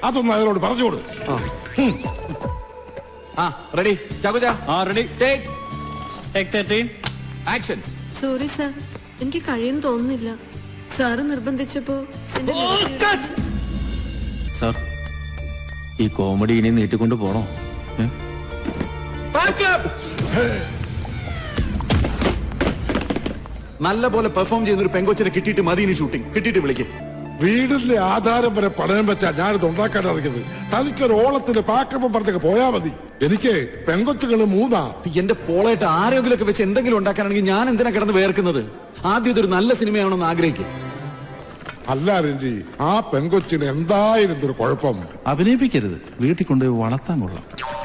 അതൊന്ന് അയാളോട് പറഞ്ഞുകൊടു ആ റെഡി ചാക്കോച്ച ആ ready take take thirteen action sorry sir എനിക്ക് കഴിയും തോന്നുന്നില്ല സാറ് നിർബന്ധിച്ചപ്പോ എന്റെ നിവൃത്തിയില്ല. സാർ ഈ കോമഡി ഇനി നീട്ടിക്കൊണ്ട് പോണോ ഏ? നല്ല പോലെ പെർഫോം ചെയ്യുന്ന ഒരു പെങ്കൊച്ചിനെ കിട്ടിയിട്ട് മതി ഇനി ഷൂട്ടിംഗ് കിട്ടിയിട്ട് വിളിക്ക് വീടിന്റെ ആധാരം വരെ പണയം വെച്ചാ ഞാനിത് ഉണ്ടാക്കാൻ ഇറങ്ങിയത് തനിക്കൊരു ഓളത്തിന് പാക്കപ്പം പറഞ്ഞൊക്കെ പോയാ മതി എനിക്ക് പെങ്കൊച്ചുകള് മൂന്നാ എന്റെ പോളായിട്ട് ആരെങ്കിലും ഒക്കെ വെച്ച് എന്തെങ്കിലും ഉണ്ടാക്കാനാണെങ്കിൽ ഞാൻ എന്തിനാ കിടന്ന് വേർക്കുന്നത് ആദ്യം ഇതൊരു നല്ല സിനിമയാണെന്ന് ആഗ്രഹിക്കും അല്ല രഞ്ജി ആ പെങ്കൊച്ചിന് എന്തായിരുന്നു ഒരു കുഴപ്പം അഭിനയിപ്പിക്കരുത് വീട്ടിൽ കൊണ്ടുപോയി വളർത്താൻ കൊള്ളാം